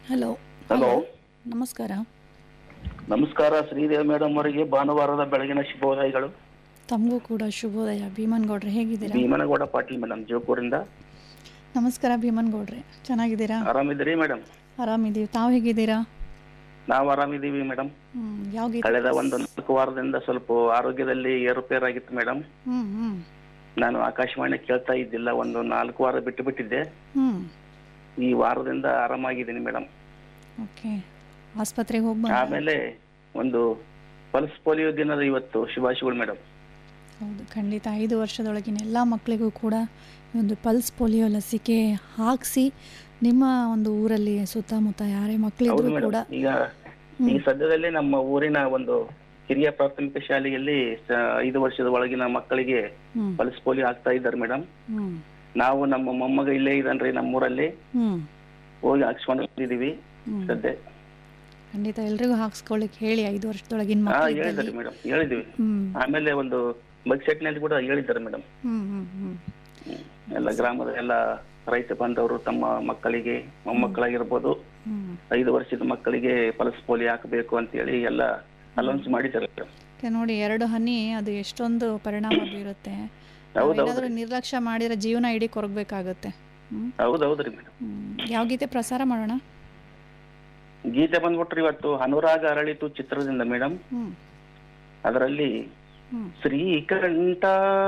Hello hello ನಮಸ್ಕಾರ ನಮಸ್ಕಾರ Sridevi madam ಅವರಿಗೆ ಭಾನುವಾರದ ಬೆಳಗಿನ ಶುಭೋದಯಗಳು ತಮಗೂ ಕೂಡ ಶುಭೋದಯ ಭೀಮನ್ ಗೌಡ್ರೆ ಹೇಗಿದ್ದೀರಾ ಭೀಮನಗೌಡ ಪಾಟೀಲ್ ಮೇಡಮ್ ಜೋಕೂರಿಂದ ನಮಸ್ಕಾರ ಭೀಮನ್ ಗೌಡ್ರೆ ಚೆನ್ನಾಗಿದ್ದೀರಾ ಆರಾಮಿದ್ದೀರಿ ಮೇಡಮ್ ಆರಾಮಿದ್ದೀವಿ ತಾವು ಹೇಗಿದ್ದೀರಾ ನಾವು ಆರಾಮಿದ್ದೀವಿ ಮೇಡಮ್ ಹ್ಮ್ ಯಾವ ಗೀತೆ ಕಳೆದ ಒಂದು ನಾಲ್ಕು ವಾರದಿಂದ ಸ್ವಲ್ಪ ಆರೋಗ್ಯದಲ್ಲಿ ಏರುಪೇರಾಗಿತ್ತು ಮೇಡಮ್ ಹ್ಮ್ ಹ್ಮ್ ನಾನು ಆಕಾಶವಾಣಿ ಕೇಳ್ತಾ ಇದ್ದಿಲ್ಲ ಒಂದು ನಾಲ್ಕು ವಾರ ಬಿಟ್ಟು ಬಿಟ್ಟಿದ್ದೆ ಹ್ಮ್ ಈ ವಾರದಿಂದ ಆರಾಮಾಗಿದ್ದೀನಿ ಮೇಡಮ್ ಓಕೆ ಆಸ್ಪತ್ರೆಗೆ ಹೋಗಿ ಬಂದ ಆಮೇಲೆ ಒಂದು ಪಲ್ಸ್ ಪೋಲಿಯೋ ದಿನದ ಇವತ್ತು ಶುಭಾಶಯಗಳು ಮೇಡಮ್ ಹೌದು ಖಂಡಿತ ಐದು ವರ್ಷದೊಳಗಿನ ಎಲ್ಲ ಮಕ್ಕಳಿಗೂ ಕೂಡ ಈ ಒಂದು ಪಲ್ಸ್ ಪೋಲಿಯೋ ಲಸಿಕೆ ಹಾಕಿಸಿ ನಿಮ್ಮ ಒಂದು ಊರಲ್ಲಿ ಸುತ್ತಮುತ್ತ ಯಾರೇ ಹೌದು ಮಕ್ಕಳಿದ್ರು ಕೂಡ ಮೇಡಮ್ ಈಗ ಈ ಸದ್ಯದಲ್ಲಿ ನಮ್ಮ ಊರಿನ ಒಂದು ಹಿರಿಯ ಪ್ರಾಥಮಿಕ ಶಾಲೆಯಲ್ಲಿ ಸ- ಐದು ವರ್ಷದ ಒಳಗಿನ ಮಕ್ಕಳಿಗೆ ಹ್ಮ್ ಪಲ್ಸ್ ಪೋಲಿಯೋ ಆಗ್ತಾ ಇದ್ದಾರೆ ಮೇಡಮ್ ಹ್ಮ್ ನಾವು ನಮ್ಮ ಮೊಮ್ಮಗ ಇಲ್ಲೇ ಇದನ್ರಿ ನಮ್ಮೂರಲ್ಲಿ ಹ್ಮ್ ಹೋಗಿ ಹಾಕ್ಸ್ಕೊಂಡು ಬಂದಿದೀವಿ ಹ್ಮ್ ಸದ್ಯ ಖಂಡಿತ ಎಲ್ರಿಗೂ ಹಾಕ್ಸ್ಕೊಳ್ಳಿಕ್ಕೆ ಹೇಳಿ ಐದು ವರ್ಷದೊಳಗಿನ ಹಾ ಮಕ್ಕಳಿದ್ದಲ್ಲಿ ಹೇಳಿದ್ದಾರೆ ಮೇಡಮ್ ಹೇಳಿದ್ವಿ ಹ್ಮ್ ಆಮೇಲೆ ಒಂದು ಬಗ್ಸೆಟ್ ನಲ್ಲಿ ಕೂಡ ಹೇಳಿದ್ದಾರೆ ಮೇಡಮ್ ಹ್ಮ್ ಹ್ಮ್ ಹ್ಮ್ ಎಲ್ಲ ಗ್ರಾಮದ ಎಲ್ಲ ರೈತ ಬಾಂಧವರು ತಮ್ಮ ಮಕ್ಕಳಿಗೆ ಮೊಮ್ಮಕ್ಕಳಾಗಿರ್ಬೋದು ಹ್ಮ್ ಐದು ವರ್ಷದ ಮಕ್ಕಳಿಗೆ ಪಲ್ಸ್ ಪೋಲಿಯೋ ಹಾಕಬೇಕು ಅಂತ ಹೇಳಿ ಎಲ್ಲ ಅಲೌನ್ಸ್ ಮಾಡಿದ್ದಾರೆ ಮೇಡಮ್ ಮತ್ತೆ ನೋಡಿ ಎರಡು ಹನಿ ಅದು ಎಷ್ಟೊಂದು ಪರಿಣಾಮ ಬೀರುತ್ತೆ ನಾವೇನಾದ್ರೂ ನಿರ್ಲಕ್ಷ್ಯ ಮಾಡಿದ್ರೆ ಜೀವನ ಇಡೀ ಕೊರಗಬೇಕಾಗುತ್ತೆ ಹ್ಮ್ ಹೌದೌದ್ರಿ ಮೇಡಮ್ ಹ್ಮ್. ಯಾವ ಗೀತೆ ಪ್ರಸಾರ ಮಾಡೋಣ ಗೀತೆ ಬಂದ್ಬಿಟ್ರಿ ಇವತ್ತು ಅನುರಾಗ ಅರಳಿತು ಚಿತ್ರದಿಂದ ಮೇಡಮ್ ಹ್ಮ್ ಅದರಲ್ಲಿ ಹ್ಮ್ ಶ್ರೀಕಂಠ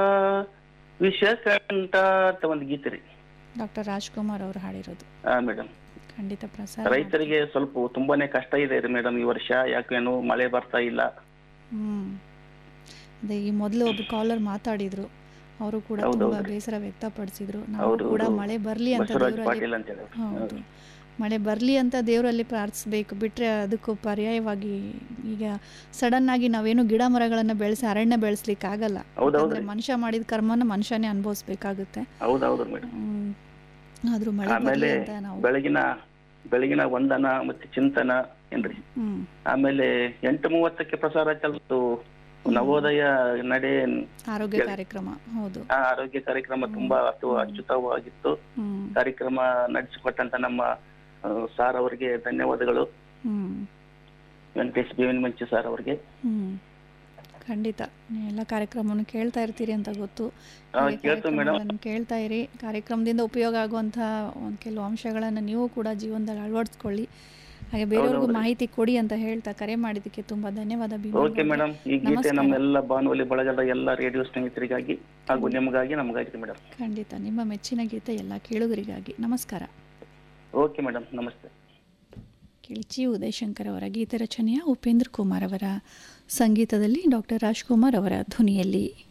ವಿಷಕಂಠ ಅಂತ ಒಂದು ಗೀತೆ ರೀ ಡಾಕ್ಟರ್ ರಾಜ್ಕುಮಾರ್ ಅವರು ಹಾಡಿರೋದು ಹಾ ಮೇಡಮ್ ಖಂಡಿತ ಪ್ರಸಾರ ರೈತರಿಗೆ ಸ್ವಲ್ಪ ತುಂಬಾನೇ ಕಷ್ಟ ಇದೆ ರೀ ಮೇಡಮ್ ಈ ವರ್ಷ ಯಾಕೇನು ಮಳೆ ಬರ್ತಾ ಇಲ್ಲ ಹ್ಮ್ ಅದೇ ಈ ಮೊದಲು ಒಬ್ಬ ಕಾಲರ್ ಮಾತಾಡಿದ್ರು ಅವರು ಕೂಡ ಹೌದು, ತುಂಬಾ ಹೌದ್ರಿ. ಬೇಸರ ವ್ಯಕ್ತಪಡಿಸಿದ್ರು ನಾವು ಹೌದು, ಕೂಡ ಹೌದು. ಮಳೆ ಬರ್ಲಿ ಅಂತ ಬಸವರಾಜ್ ದೇವರಲ್ಲಿ ಪಾಟೀಲ್ ಅಂತ ಹೇಳಿ ಹೌದು ಮಳೆ ಬರಲಿ ಅಂತ ದೇವರಲ್ಲಿ ಪ್ರಾರ್ಥಿಸ್ಬೇಕು ಬಿಟ್ಟರೆ ಅದಕ್ಕೂ ಪರ್ಯಾಯವಾಗಿ ಈಗ ಸಡನ್ ಆಗಿ ನಾವೇನು ಗಿಡ ಮರಗಳನ್ನು ಬೆಳೆಸಿ ಅರಣ್ಯ ಬೆಳೆಸ್ಲಿಕ್ಕೆ ಆಗಲ್ಲ ಹೌದೌದ್ರಿ. ಯಾಕಂದ್ರೆ ಮನುಷ್ಯ ಮಾಡಿದ ಕರ್ಮನ ಮನುಷ್ಯನೇ ಅನುಭವಿಸ್ಬೇಕಾಗುತ್ತೆ ಹೌದೌದು ಮೇಡಮ್ ಆದ್ರೂ ಮಳೆ ಆಮೇಲೆ ಬರಲಿ ಅಂತ ನಾವು ಬೆಳಗಿನ ಬೆಳಗಿನ ವಂದನ ಮತ್ತೆ ಚಿಂತನ ಏನ್ರಿ ಹ್ಮ್ ಆಮೇಲೆ ಎಂಟು ಮೂವತ್ತಕ್ಕೆ ಪ್ರಸಾರ ಚಲ್ತು ನವೋದಯ ನಡೆ ಆರೋಗ್ಯ ಕಾರ್ಯಕ್ರಮ ಹೌದು ಆ ಆರೋಗ್ಯ ಕಾರ್ಯಕ್ರಮ ತುಂಬಾ ಅತು ಅಚ್ಚುತವಾಗಿತ್ತು ಹ್ಮ್ ಕಾರ್ಯಕ್ರಮ ನಡೆಸಿಕೊಟ್ಟಂತ ನಮ್ಮ ಆ, ಸಾರ್ ಅವರಿಗೆ ಧನ್ಯವಾದಗಳು ಹ್ಮ್ ವೆಂಕಟೇಶ್ ಬೇವಿನ ಮಂಚಿ ಸಾರ್ ಅವರಿಗೆ ಹ್ಮ್ ಖಂಡಿತ ನೀವು ಎಲ್ಲ ಕಾರ್ಯಕ್ರಮವನ್ನು ಕೇಳ್ತಾ ಇರ್ತೀರಿ ಅಂತ ಗೊತ್ತು ಹಾ, ಹಾಗೆ ಕೇಳ್ತೀವಿ ಮೇಡಮ್. ಕಾರ್ಯಕ್ರಮಗಳನ್ನು ಕೇಳ್ತಾ ಇರಿ ಕಾರ್ಯಕ್ರಮದಿಂದ ಉಪಯೋಗ ಆಗುವಂಥ ಒಂದು ಕೆಲವು ಅಂಶಗಳನ್ನು ನೀವು ಕೂಡ ಜೀವನದಲ್ಲಿ ಅಳವಡಿಸ್ಕೊಳ್ಳಿ ಹಾಗೆ ಬೇರೆಯವ್ರಿಗೂ ಮಾಹಿತಿ ಕೊಡಿ ಅಂತ ಹೇಳ್ತಾ ಕರೆ ಮಾಡಿದ್ದಕ್ಕೆ ತುಂಬಾ ಧನ್ಯವಾದ ಭೀಮಾ ಓಕೆ ಮೇಡಮ್ ಈ ಗೀತೆ ನಮ್ಮೆಲ್ಲ ಬಾನುವಲಿ ಬಳಗದ ಎಲ್ಲ ರೇಡಿಯೋ ಸ್ನೇಹಿತರಿಗಾಗಿ ಹಾಗೂ ನಿಮಗಾಗಿ ನಮಗಾಗಿ ಮೇಡಮ್ ಖಂಡಿತ ನಿಮ್ಮ ಮೆಚ್ಚಿನ ಗೀತೆ ಎಲ್ಲ ಕೇಳುಗರಿಗಾಗಿ ನಮಸ್ಕಾರ ಓಕೆ ಮೇಡಮ್ ನಮಸ್ತೆ ಕಿಳಿಚಿ ಉದಯಶಂಕರ್ ಅವರ ಗೀತೆ ರಚನೆಯ ಉಪೇಂದ್ರ ಕುಮಾರ್ ಅವರ ಸಂಗೀತದಲ್ಲಿ ಡಾಕ್ಟರ್ ರಾಜ್ಕುಮಾರ್ ಅವರ ಧ್ವನಿಯಲ್ಲಿ